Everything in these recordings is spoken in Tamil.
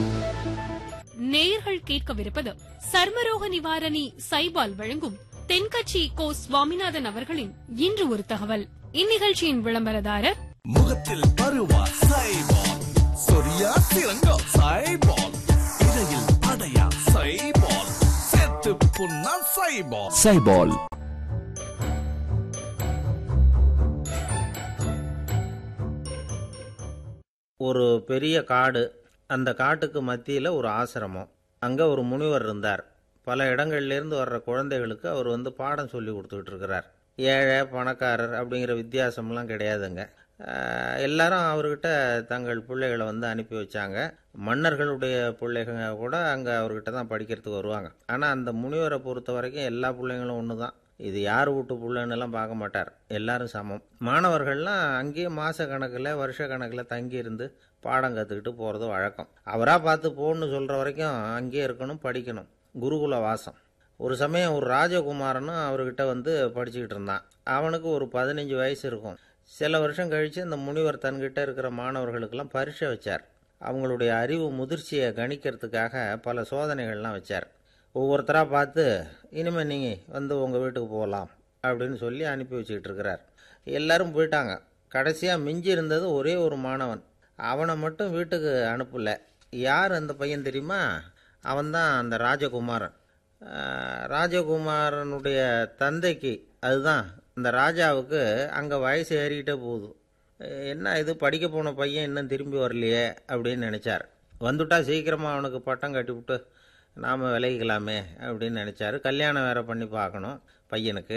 நேயர்கள் கேட்கவிருப்பது சர்மரோக நிவாரணி சைபால் வழங்கும் தென்கட்சி கோ சுவாமிநாதன் அவர்களின் இன்று ஒரு தகவல் இந்நிகழ்ச்சியின் விளம்பரதாரர் முகத்தில் பருவா சைபால் சொரியா சிறங்கா சைபால் இடையில் அடையா சைபால் செத்து புண்ணா சைபால் சைபால் ஒரு பெரிய காடு அந்த காட்டுக்கு மத்தியில் ஒரு ஆசிரமம் அங்கே ஒரு முனிவர் இருந்தார் பல இடங்கள்லேருந்து வர்ற குழந்தைகளுக்கு அவர் வந்து பாடம் சொல்லி கொடுத்துக்கிட்டு இருக்கிறார் ஏழை பணக்காரர் அப்படிங்கிற வித்தியாசம்லாம் கிடையாதுங்க ஆஹ் எல்லாரும் அவர்கிட்ட தங்கள் பிள்ளைகளை வந்து அனுப்பி வச்சாங்க மன்னர்களுடைய பிள்ளைங்க கூட அங்கே அவர்கிட்ட தான் படிக்கிறதுக்கு வருவாங்க ஆனால் அந்த முனிவரை பொறுத்த வரைக்கும் எல்லா பிள்ளைங்களும் ஒன்று தான் இது யார் வீட்டு பிள்ளைன்னெல்லாம் பார்க்க மாட்டார் எல்லாரும் சமம் மாணவர்கள்லாம் அங்கேயே மாத கணக்கில் வருஷ கணக்கில் தங்கி இருந்து பாடம் கற்றுக்கிட்டு போகிறது வழக்கம் அவராக பார்த்து போன்னு சொல்கிற வரைக்கும் அங்கேயே இருக்கணும் படிக்கணும் குருகுல வாசம் ஒரு சமயம் ஒரு ராஜகுமாரனும் அவர்கிட்ட வந்து படிச்சுக்கிட்டு இருந்தான் அவனுக்கு ஒரு பதினஞ்சு வயசு இருக்கும் சில வருஷம் கழித்து அந்த முனிவர் தன்கிட்ட இருக்கிற மாணவர்களுக்கெல்லாம் பரீட்சை வச்சார் அவங்களுடைய அறிவு முதிர்ச்சியை கணிக்கிறதுக்காக பல சோதனைகள்லாம் வச்சார் ஒவ்வொருத்தராக பார்த்து இனிமேல் நீங்கள் வந்து உங்கள் வீட்டுக்கு போகலாம் அப்படின்னு சொல்லி அனுப்பி வச்சுக்கிட்டு இருக்கிறார் எல்லாரும் போயிட்டாங்க கடைசியாக மிஞ்சி இருந்தது ஒரே ஒரு மாணவன் அவனை மட்டும் வீட்டுக்கு அனுப்பல யார் அந்த பையன் தெரியுமா அவன்தான் அந்த ராஜகுமாரன் ஆஹ் ராஜகுமாரனுடைய தந்தைக்கு அதுதான் இந்த ராஜாவுக்கு அங்கே வயசு ஏறிக்கிட்டே போகுது அஹ் என்ன இது படிக்க போன பையன் இன்னும் திரும்பி வரலையே அப்படின்னு நினச்சார் வந்துட்டா சீக்கிரமாக அவனுக்கு பட்டம் கட்டிவிட்டு நாம் விலகிக்கலாமே அப்படின்னு நினச்சாரு கல்யாணம் வேற பண்ணி பார்க்கணும் பையனுக்கு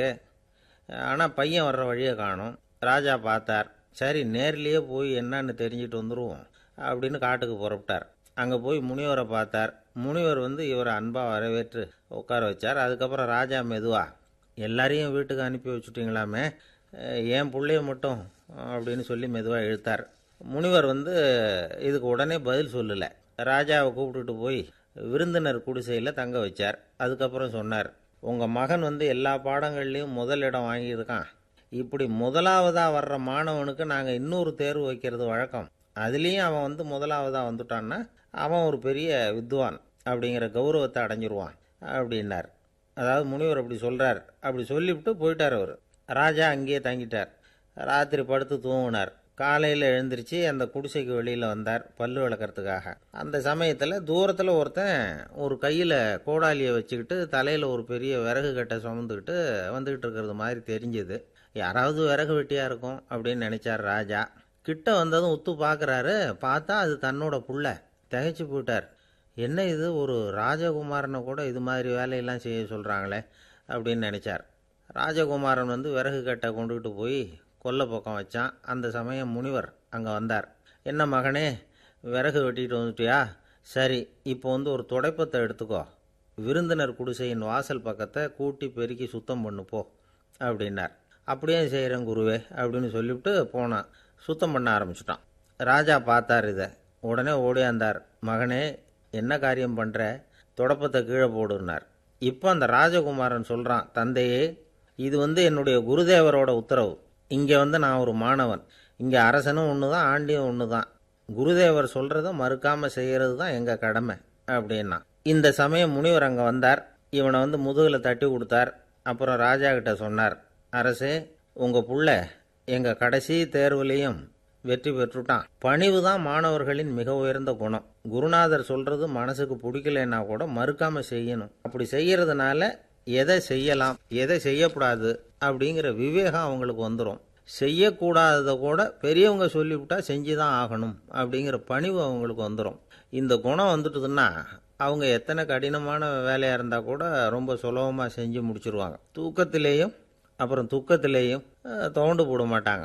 ஆனால் பையன் வர்ற வழியை காணும் ராஜா பார்த்தார் சரி நேர்லேயே போய் என்னன்னு தெரிஞ்சுட்டு வந்துடுவோம் அப்படின்னு காட்டுக்கு புறப்பட்டார் அங்கே போய் முனிவரை பார்த்தார் முனிவர் வந்து இவரை அன்பாக வரவேற்று உட்கார வச்சார் அதுக்கப்புறம் ராஜா மெதுவா எல்லாரையும் வீட்டுக்கு அனுப்பி வச்சுட்டீங்களாமே அஹ் ஏன் பிள்ளைய மட்டும் அப்படின்னு சொல்லி மெதுவாக இழுத்தார் முனிவர் வந்து இதுக்கு உடனே பதில் சொல்லலை ராஜாவை கூப்பிட்டுட்டு போய் விருந்தினர் குடிசையில் தங்க வச்சார் அதுக்கப்புறம் சொன்னார் உங்கள் மகன் வந்து எல்லா பாடங்கள்லேயும் முதல் இடம் வாங்கியிருக்கான் இப்படி முதலாவதாக வர்ற மாணவனுக்கு நாங்கள் இன்னொரு தேர்வு வைக்கிறது வழக்கம் அதுலேயும் அவன் வந்து முதலாவதாக வந்துட்டான்னா அவன் ஒரு பெரிய வித்வான் அப்படிங்கிற கௌரவத்தை அடைஞ்சிருவான் அப்படின்னார் அதாவது முனிவர் அப்படி சொல்கிறார் அப்படி சொல்லிவிட்டு போயிட்டார் அவர் ராஜா அங்கேயே தங்கிட்டார் ராத்திரி படுத்து தூங்கினார் காலையில் எழுந்திருச்சு அந்த குடிசைக்கு வெளியில் வந்தார் பல்லு விளக்கறதுக்காக அந்த சமயத்தில் தூரத்தில் ஒருத்தன் ஒரு கையில் கோடாலியை வச்சுக்கிட்டு தலையில் ஒரு பெரிய விறகு கட்டை சுமந்துக்கிட்டு வந்துக்கிட்டு இருக்கிறது மாதிரி தெரிஞ்சது யாராவது விறகு வெட்டியாக இருக்கும் அப்படின்னு நினச்சார் ராஜா கிட்ட வந்ததும் உத்து பார்க்குறாரு பார்த்தா அது தன்னோட புள்ள திகைச்சு போயிட்டார் என்ன இது ஒரு ராஜகுமாரனை கூட இது மாதிரி வேலையெல்லாம் செய்ய சொல்கிறாங்களே அப்படின்னு நினச்சார் ராஜகுமாரன் வந்து விறகு கட்டை கொண்டுகிட்டு போய் கொல்லை பக்கம் வச்சான் அந்த சமயம் முனிவர் அங்கே வந்தார் என்ன மகனே விறகு வெட்டிட்டு வந்துட்டியா சரி இப்போ வந்து ஒரு துடைப்பத்தை எடுத்துக்கோ விருந்தினர் குடிசையின் வாசல் பக்கத்தை கூட்டி பெருக்கி சுத்தம் பண்ணு போ அப்படின்னார் அப்படியே செய்கிறேன் குருவே அப்படின்னு சொல்லிவிட்டு போனான் சுத்தம் பண்ண ஆரம்பிச்சிட்டான் ராஜா பார்த்தார் இதை உடனே ஓடியாந்தார் மகனே என்ன காரியம் பண்ணுற தொடப்பத்தை கீழே போடுனார் இப்போ அந்த ராஜகுமாரன் சொல்கிறான் தந்தையே இது வந்து என்னுடைய குருதேவரோட உத்தரவு இங்கே வந்து நான் ஒரு மாணவன் இங்கே அரசனும் ஒன்று தான் ஆண்டியும் ஒன்று தான் குருதேவர் சொல்கிறத மறுக்காமல் செய்கிறது தான் எங்கள் கடமை அப்படின்னா இந்த சமயம் முனிவர் அங்கே வந்தார் இவனை வந்து முதுகில் தட்டி கொடுத்தார் அப்புறம் ராஜா கிட்ட சொன்னார் அரசே உங்கள் புள்ள எங்கள் கடைசி தேர்வுலேயும் வெற்றி பெற்றுட்டான் பணிவு தான் மாணவர்களின் மிக உயர்ந்த குணம் குருநாதர் சொல்றது மனசுக்கு பிடிக்கலைன்னா கூட மறுக்காம செய்யணும் அப்படி செய்யறதுனால எதை செய்யலாம் எதை செய்யக்கூடாது அப்படிங்கிற விவேகம் அவங்களுக்கு வந்துடும் செய்யக்கூடாததை கூட பெரியவங்க சொல்லிவிட்டா செஞ்சு தான் ஆகணும் அப்படிங்கிற பணிவு அவங்களுக்கு வந்துடும் இந்த குணம் வந்துட்டுதுன்னா அவங்க எத்தனை கடினமான வேலையாக இருந்தால் கூட ரொம்ப சுலபமாக செஞ்சு முடிச்சிருவாங்க தூக்கத்திலேயும் அப்புறம் துக்கத்திலேயும் அஹ், துவண்டு போட மாட்டாங்க